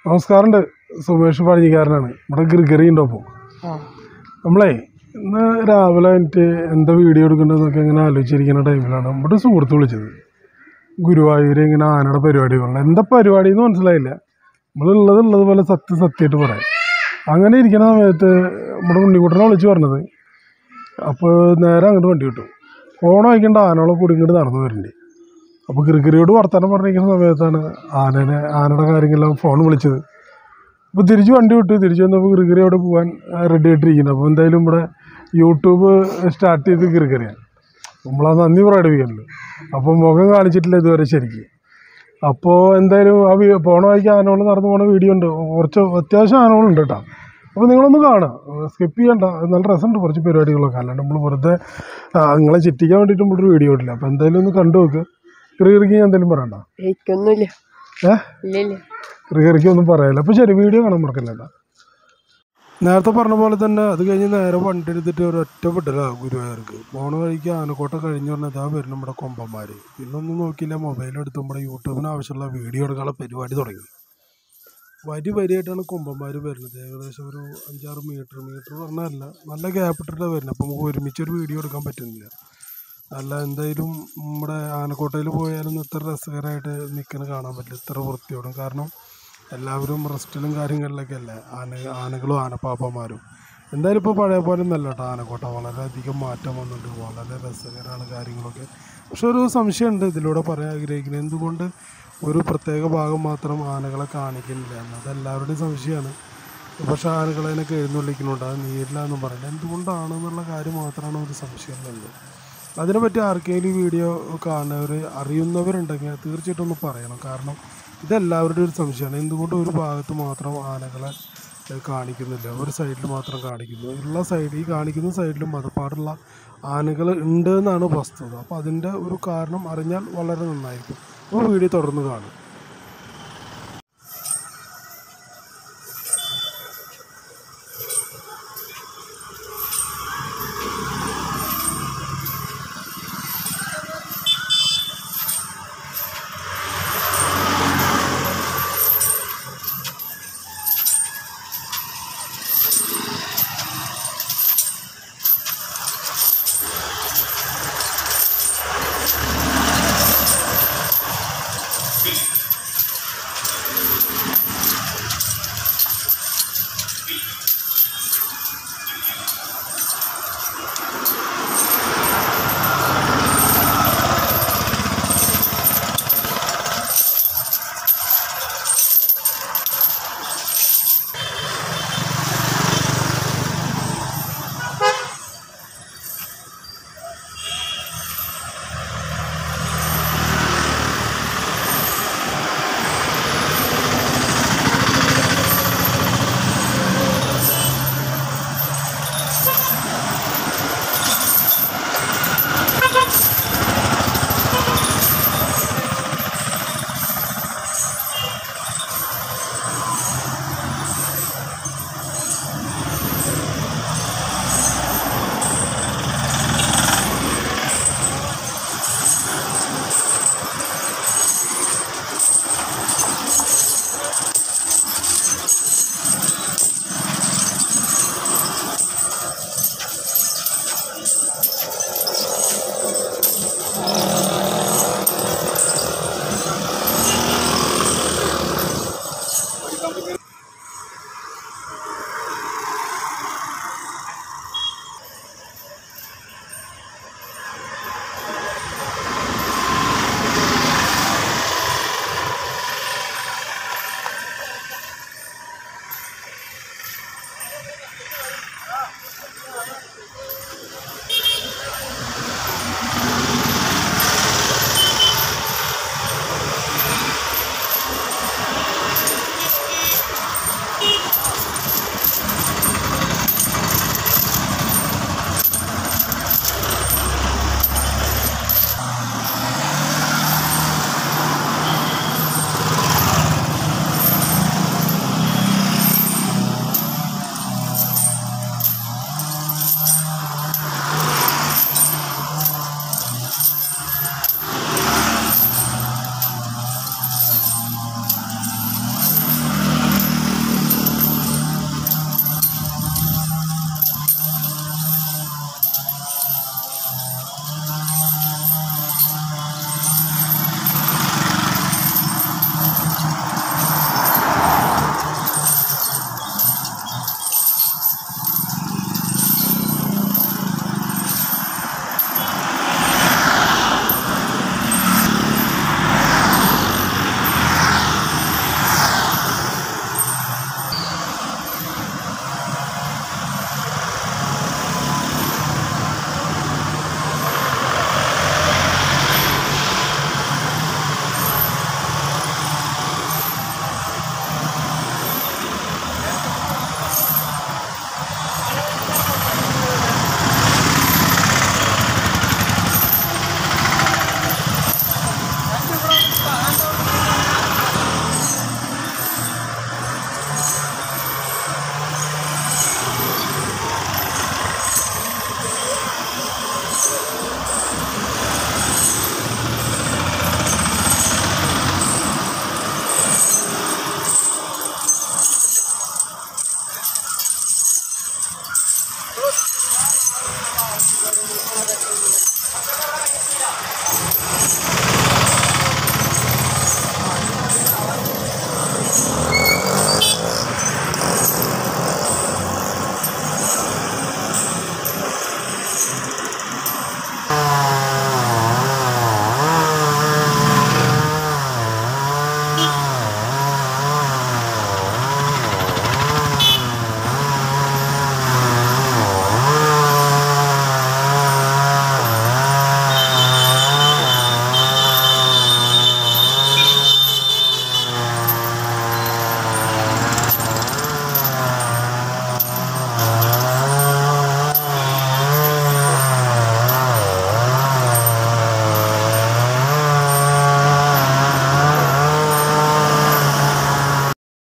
നമസ്കാരമുണ്ട് സുമേഷ് പഴഞ്ഞിക്കാരനാണ് ഇവിടെ ഗ്രിഗറി ഉണ്ട് അപ്പോൾ നമ്മളേ ഇന്ന് രാവിലെ എനിക്ക് എന്താ വീഡിയോ എടുക്കേണ്ടതെന്നൊക്കെ ഇങ്ങനെ ആലോചിച്ചിരിക്കുന്ന ടൈമിലാണ് നമ്മുടെ സുഹൃത്ത് വിളിച്ചത് ഗുരുവായൂർ ഇങ്ങനെ ആനയുടെ പരിപാടി പറഞ്ഞു എന്താ പരിപാടി എന്ന് മനസ്സിലായില്ല നമ്മളുള്ളത് ഉള്ളത് പോലെ സത്യം സത്യമായിട്ട് പറയാം അങ്ങനെ ഇരിക്കുന്ന സമയത്ത് നമ്മുടെ ഉണ്ണിക്കുട്ടനെ വിളിച്ച് പറഞ്ഞത് അപ്പോൾ നേരെ അങ്ങോട്ട് വണ്ടി കിട്ടും ഫോൺ വായിക്കേണ്ട ആനകളെ കൂടി ഇങ്ങോട്ട് നടന്നു വരുന്നുണ്ട് അപ്പോൾ ഗിർഗിരിയോട് വർത്തമാനം പറഞ്ഞിരിക്കുന്ന സമയത്താണ് ആനനെ ആനയുടെ കാര്യങ്ങളെല്ലാം ഫോൺ വിളിച്ചത് അപ്പോൾ തിരിച്ച് വണ്ടി വിട്ടു തിരിച്ച് വന്നപ്പോൾ ഗിർഗിരി അവിടെ പോകാൻ റെഡി ആയിട്ടിരിക്കുന്നത് അപ്പോൾ എന്തായാലും ഇവിടെ യൂട്യൂബ് സ്റ്റാർട്ട് ചെയ്ത് ഗിർഗിരിയാണ് നമ്മളത് നന്ദി പ്രകടിപ്പിക്കുന്നുണ്ട് അപ്പോൾ മുഖം കാണിച്ചിട്ടില്ല ഇതുവരെ ശരിക്കും അപ്പോൾ എന്തായാലും ആ വീ പോണ വഴിക്ക് ആനകൾ നടന്നു പോണ വീഡിയോ ഉണ്ട് കുറച്ച് അത്യാവശ്യം ആനകളുണ്ട് കേട്ടോ അപ്പോൾ നിങ്ങളൊന്ന് കാണുക സ്കിപ്പ് ചെയ്യണ്ട നല്ല രസമുണ്ട് കുറച്ച് പരിപാടികളൊക്കെ അല്ലാണ്ട് നമ്മൾ വെറുതെ ആ, നിങ്ങളെ ചിറ്റിക്കാൻ വേണ്ടിയിട്ട് നമ്മളൊരു വീഡിയോ ഇടില്ല അപ്പോൾ എന്തായാലും ഒന്ന് കണ്ടു നോക്ക് ക്രിയറിക്ക് ഞാൻ എന്തെങ്കിലും പറയണ്ട എനിക്കൊന്നുമില്ല ഏഹ് ഇല്ല ഇല്ല ക്രിയറിക്ക് ഒന്നും പറയാനില്ല അപ്പോൾ ശരി വീഡിയോ കാണാൻ മറക്കല്ലേട്ടാ നേരത്തെ പറഞ്ഞ പോലെ തന്നെ അത് കഴിഞ്ഞ് നേരെ വണ്ടി എടുത്തിട്ട് ഒരു ഒറ്റ വിടല ഗുരുവായൂർക്ക് പോണ വഴിക്ക് ആനക്കോട്ട കഴിഞ്ഞ് പറഞ്ഞാൽ ഇതാ വരുന്ന നമ്മുടെ കൊമ്പന്മാർ പിന്നൊന്നും നോക്കിയില്ല മൊബൈൽ എടുത്ത് നമ്മുടെ യൂട്യൂബിന് ആവശ്യമുള്ള വീഡിയോ എടുക്കാനുള്ള പരിപാടി തുടങ്ങി വരി വരിയായിട്ടാണ് കൊമ്പന്മാർ വരുന്നത് ഏകദേശം ഒരു അഞ്ചാറ് മീറ്റർ മീറ്റർ പറഞ്ഞല്ല നല്ല ഗ്യാപ്പ് ഇട്ടിട്ടാണ് വരുന്നത് അപ്പോൾ നമുക്ക് ഒരുമിച്ച് ഒരു വീഡിയോ എടുക്കാൻ പറ്റുന്നില്ല അല്ല എന്തായാലും നമ്മുടെ ആനക്കോട്ടയിൽ പോയാലും ഇത്ര രസകരമായിട്ട് നിൽക്കുന്ന കാണാൻ പറ്റില്ല ഇത്ര വൃത്തിയോടും കാരണം എല്ലാവരും റെസ്റ്റിലും കാര്യങ്ങളിലൊക്കെ അല്ലേ ആന ആനകളും ആനപ്പാപ്പന്മാരും എന്തായാലും ഇപ്പോൾ പഴയ പോലെ ഒന്നല്ല കേട്ടോ ആനക്കോട്ട വളരെയധികം മാറ്റം വന്നിട്ടുണ്ട് വളരെ രസകരമാണ് കാര്യങ്ങളൊക്കെ പക്ഷെ ഒരു സംശയമുണ്ട് ഇതിലൂടെ പറയാൻ ആഗ്രഹിക്കുന്നത് എന്തുകൊണ്ട് ഒരു പ്രത്യേക ഭാഗം മാത്രം ആനകളെ കാണിക്കുന്നില്ല എന്ന് അതെല്ലാവരുടെയും സംശയമാണ് പക്ഷെ ആനകളെ അതിനൊക്കെ എഴുന്നള്ളിക്കുന്നുണ്ട് അത് നീരില്ല എന്നും പറയുന്നത് എന്തുകൊണ്ടാണെന്നുള്ള കാര്യം മാത്രമാണ് ഒരു സംശയമുള്ളത് അതിനെപ്പറ്റി ആർക്കെങ്കിലും ഈ വീഡിയോ കാണുന്നവർ അറിയുന്നവരുണ്ടെങ്കിൽ തീർച്ചയായിട്ടും ഒന്ന് പറയണം കാരണം ഇതെല്ലാവരുടെയും ഒരു സംശയമാണ് എന്തുകൊണ്ട് ഒരു ഭാഗത്ത് മാത്രം ആനകളെ ഏഹ്, കാണിക്കുന്നില്ല ഒരു സൈഡിൽ മാത്രം കാണിക്കുന്നു ഉള്ള സൈഡ് ഈ കാണിക്കുന്ന സൈഡിലും മതപ്പാടുള്ള ആനകൾ ഉണ്ട് എന്നാണ് വസ്തുത അപ്പോൾ അതിൻ്റെ ഒരു കാരണം അറിഞ്ഞാൽ വളരെ നന്നായിരിക്കും അപ്പോൾ വീഡിയോ തുടർന്ന് കാണും